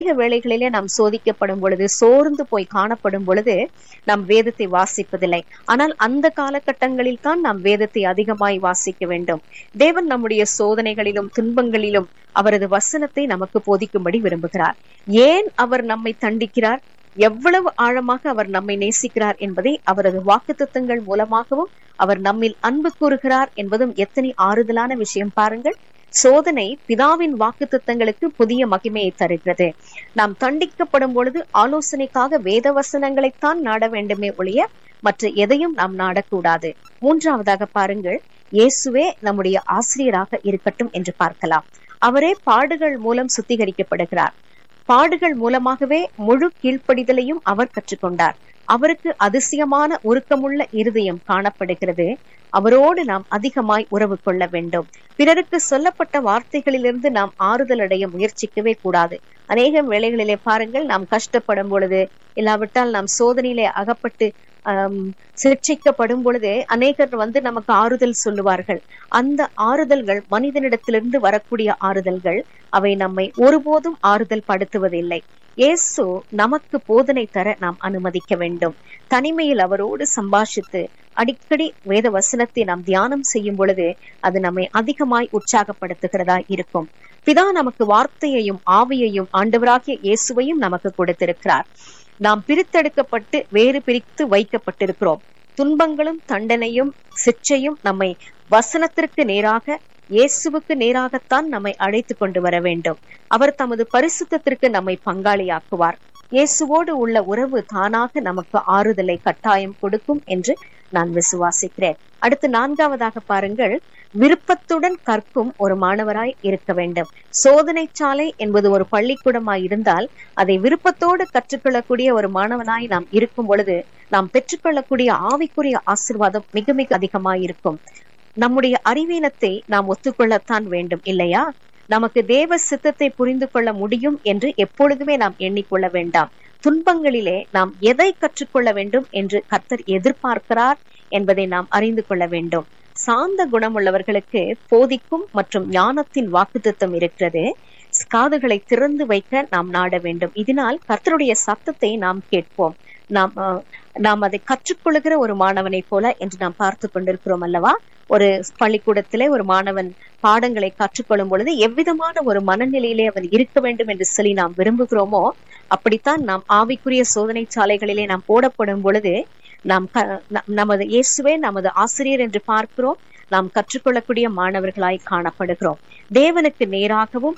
அநேக வேளைகளிலே நாம் சோதிக்கப்படும் பொழுது சோர்ந்து போய் காணப்படும் பொழுது நாம் வேதத்தை வாசிப்பதில்லை ஆனால் அந்த காலகட்டங்களில் தான் நாம் வேதத்தை அதிகமாய் வாசிக்க வேண்டும் தேவன் நம்முடைய சோதனைகளிலும் துன்பங்களிலும் அவரது வசனத்தை நமக்கு போதிக்கும்படி விரும்புகிறார் ஏன் அவர் நம்மை தண்டிக்கிறார் எவ்வளவு ஆழமாக அவர் நம்மை நேசிக்கிறார் என்பதை அவரது வாக்குத்தத்தங்கள் மூலமாகவும் அவர் நம்மில் அன்பு கூறுகிறார் என்பதும் எத்தனை ஆறுதலான விஷயம் பாருங்கள் சோதனை பிதாவின் வாக்குத்தத்தங்களுக்கு புதிய மகிமையை தருகிறது நாம் தண்டிக்கப்படும் பொழுது ஆலோசனைக்காக வேத வசனங்களைத்தான் நாட வேண்டுமே ஒழிய மற்ற எதையும் நாம் நாடக்கூடாது மூன்றாவதாக பாருங்கள் இயேசுவே நம்முடைய ஆசிரியராக இருக்கட்டும் என்று பார்க்கலாம் அவரே பாடுகள் மூலம் சுத்திகரிக்கப்படுகிறார் பாடுகள் மூலமாகவே முழு கீழ்ப்படிதலையும் அவர் கற்றுக்கொண்டார் அவருக்கு அதிசயமான உருக்கமுள்ள இருதயம் காணப்படுகிறது அவரோடு நாம் அதிகமாய் உறவு கொள்ள வேண்டும் பிறருக்கு சொல்லப்பட்ட வார்த்தைகளிலிருந்து நாம் ஆறுதல் அடைய முயற்சிக்கவே கூடாது அநேக வேளைகளிலே பாருங்கள் நாம் கஷ்டப்படும் பொழுது இல்லாவிட்டால் நாம் சோதனையிலே அகப்பட்டு ஆஹ் சிகிச்சைக்கப்படும் பொழுது அநேகர் வந்து நமக்கு ஆறுதல் சொல்லுவார்கள் அந்த ஆறுதல்கள் மனிதனிடத்திலிருந்து வரக்கூடிய ஆறுதல்கள் அவை நம்மை ஒருபோதும் ஆறுதல் படுத்துவதில்லை இயேசு நமக்கு போதனை தர நாம் அனுமதிக்க வேண்டும் தனிமையில் அவரோடு சம்பாஷித்து அடிக்கடி வேத வசனத்தை நாம் தியானம் செய்யும் பொழுது அது நம்மை அதிகமாய் உற்சாகப்படுத்துகிறதா இருக்கும் பிதா நமக்கு வார்த்தையையும் ஆவியையும் ஆண்டவராகிய இயேசுவையும் நமக்கு கொடுத்திருக்கிறார் நாம் பிரித்தெடுக்கப்பட்டு வேறு பிரித்து வைக்கப்பட்டிருக்கிறோம் துன்பங்களும் தண்டனையும் சிற்சையும் நம்மை வசனத்திற்கு நேராக இயேசுவுக்கு நேராகத்தான் நம்மை அழைத்து கொண்டு வர வேண்டும் அவர் தமது பரிசுத்தத்திற்கு நம்மை பங்காளியாக்குவார் இயேசுவோடு உள்ள உறவு தானாக நமக்கு ஆறுதலை கட்டாயம் கொடுக்கும் என்று நான் விசுவாசிக்கிறேன் அடுத்து நான்காவதாக பாருங்கள் விருப்பத்துடன் கற்கும் ஒரு மாணவராய் இருக்க வேண்டும் சோதனை சாலை என்பது ஒரு பள்ளிக்கூடமாய் இருந்தால் அதை விருப்பத்தோடு கற்றுக்கொள்ளக்கூடிய ஒரு மாணவனாய் நாம் இருக்கும் பொழுது நாம் பெற்றுக்கொள்ளக்கூடிய ஆவிக்குரிய ஆசிர்வாதம் மிக மிக அதிகமாயிருக்கும் நம்முடைய அறிவீனத்தை நாம் ஒத்துக்கொள்ளத்தான் வேண்டும் இல்லையா நமக்கு தேவ சித்தத்தை புரிந்து கொள்ள முடியும் என்று எப்பொழுதுமே நாம் எண்ணிக்கொள்ள வேண்டாம் துன்பங்களிலே நாம் எதை கற்றுக்கொள்ள வேண்டும் என்று கர்த்தர் எதிர்பார்க்கிறார் என்பதை நாம் அறிந்து கொள்ள வேண்டும் சாந்த குணமுள்ளவர்களுக்கு போதிக்கும் மற்றும் ஞானத்தின் வாக்குத்தத்தம் இருக்கிறது காதுகளை திறந்து வைக்க நாம் நாட வேண்டும் இதனால் கர்த்தருடைய சத்தத்தை நாம் கேட்போம் நாம் நாம் அதை கற்றுக்கொள்ளுகிற ஒரு மாணவனை போல என்று நாம் பார்த்து கொண்டிருக்கிறோம் அல்லவா ஒரு பள்ளிக்கூடத்திலே ஒரு மாணவன் பாடங்களை கற்றுக்கொள்ளும் பொழுது எவ்விதமான ஒரு மனநிலையிலே அவன் இருக்க வேண்டும் என்று சொல்லி நாம் விரும்புகிறோமோ அப்படித்தான் நாம் ஆவிக்குரிய சோதனை சாலைகளிலே நாம் போடப்படும் பொழுது நாம் நமது இயேசுவே நமது ஆசிரியர் என்று பார்க்கிறோம் நாம் கற்றுக்கொள்ளக்கூடிய மாணவர்களாய் காணப்படுகிறோம் தேவனுக்கு நேராகவும்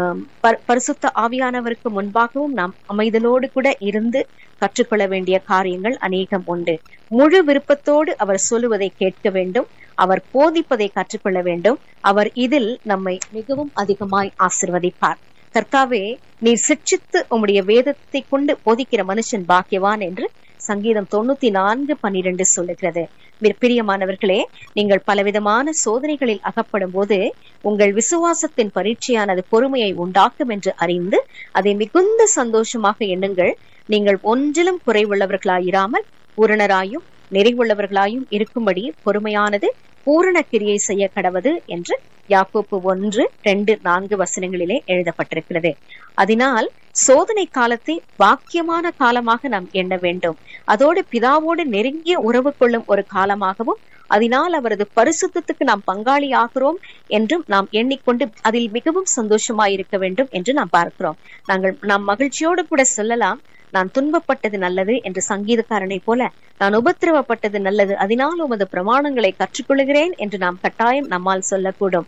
பரிசுத்த ஆவியானவருக்கு முன்பாகவும் நாம் அமைதலோடு கூட இருந்து கற்றுக்கொள்ள வேண்டிய காரியங்கள் அநேகம் உண்டு முழு விருப்பத்தோடு அவர் சொல்லுவதை கேட்க வேண்டும் அவர் போதிப்பதை கற்றுக்கொள்ள வேண்டும் அவர் இதில் நம்மை மிகவும் அதிகமாய் ஆசிர்வதிப்பார் கர்த்தாவே நீர் சிக்ஷித்து உம்முடைய வேதத்தை கொண்டு போதிக்கிற மனுஷன் பாக்கியவான் என்று சங்கீதம் தொண்ணூத்தி நான்கு பன்னிரண்டு சொல்லுகிறது பிரியமானவர்களே நீங்கள் பலவிதமான சோதனைகளில் அகப்படும் போது உங்கள் விசுவாசத்தின் பரீட்சையானது பொறுமையை உண்டாக்கும் என்று அறிந்து அதை மிகுந்த சந்தோஷமாக எண்ணுங்கள் நீங்கள் ஒன்றிலும் குறைவுள்ளவர்களாயிராமல் பூரணராயும் நிறைவுள்ளவர்களாயும் இருக்கும்படி பொறுமையானது பூரண கிரியை செய்ய கடவது என்று யாக்கோப்பு ஒன்று ரெண்டு நான்கு வசனங்களிலே எழுதப்பட்டிருக்கிறது அதனால் சோதனை காலத்தை வாக்கியமான காலமாக நாம் எண்ண வேண்டும் அதோடு பிதாவோடு நெருங்கிய உறவு கொள்ளும் ஒரு காலமாகவும் அதனால் அவரது பரிசுத்தத்துக்கு நாம் பங்காளி ஆகிறோம் என்றும் நாம் எண்ணிக்கொண்டு அதில் மிகவும் சந்தோஷமாயிருக்க வேண்டும் என்று நாம் பார்க்கிறோம் நாங்கள் நாம் மகிழ்ச்சியோடு கூட சொல்லலாம் நான் துன்பப்பட்டது நல்லது என்று சங்கீதக்காரனை போல நான் உபத்திரவப்பட்டது நல்லது அதனால் உமது பிரமாணங்களை கற்றுக்கொள்கிறேன் என்று நாம் கட்டாயம் நம்மால் சொல்லக்கூடும்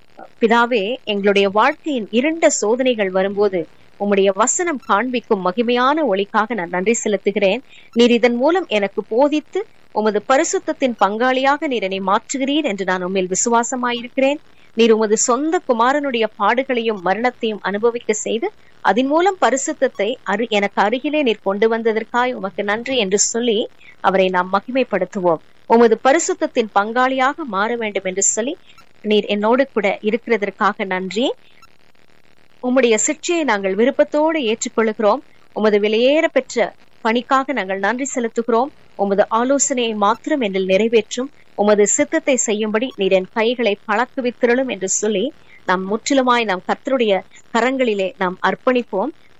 பிதாவே எங்களுடைய வாழ்க்கையின் இருண்ட சோதனைகள் வரும்போது உம்முடைய வசனம் காண்பிக்கும் மகிமையான ஒளிக்காக நான் நன்றி செலுத்துகிறேன் நீர் இதன் மூலம் எனக்கு போதித்து உமது பரிசுத்தத்தின் பங்காளியாக நீர் என்னை மாற்றுகிறீர் என்று நான் உண்மையில் விசுவாசமாயிருக்கிறேன் நீர் உமது சொந்த குமாரனுடைய பாடுகளையும் மரணத்தையும் அனுபவிக்க செய்து அதன் மூலம் பரிசுத்தத்தை அரு எனக்கு அருகிலே நீர் கொண்டு வந்ததற்காய் உமக்கு நன்றி என்று சொல்லி அவரை நாம் மகிமைப்படுத்துவோம் உமது பரிசுத்தத்தின் பங்காளியாக மாற வேண்டும் என்று சொல்லி நீர் என்னோடு கூட இருக்கிறதற்காக நன்றி உம்முடைய சிற்சையை நாங்கள் விருப்பத்தோடு ஏற்றுக்கொள்கிறோம் உமது விலையேற பெற்ற பணிக்காக நாங்கள் நன்றி செலுத்துகிறோம் உமது ஆலோசனையை மாத்திரம் என்னில் நிறைவேற்றும் உமது சித்தத்தை செய்யும்படி நீர் என் கைகளை பழக்குவித்திரளும் என்று சொல்லி நாம் முற்றிலுமாய் நாம் கர்த்தருடைய கரங்களிலே நாம் அர்ப்பணிப்போம்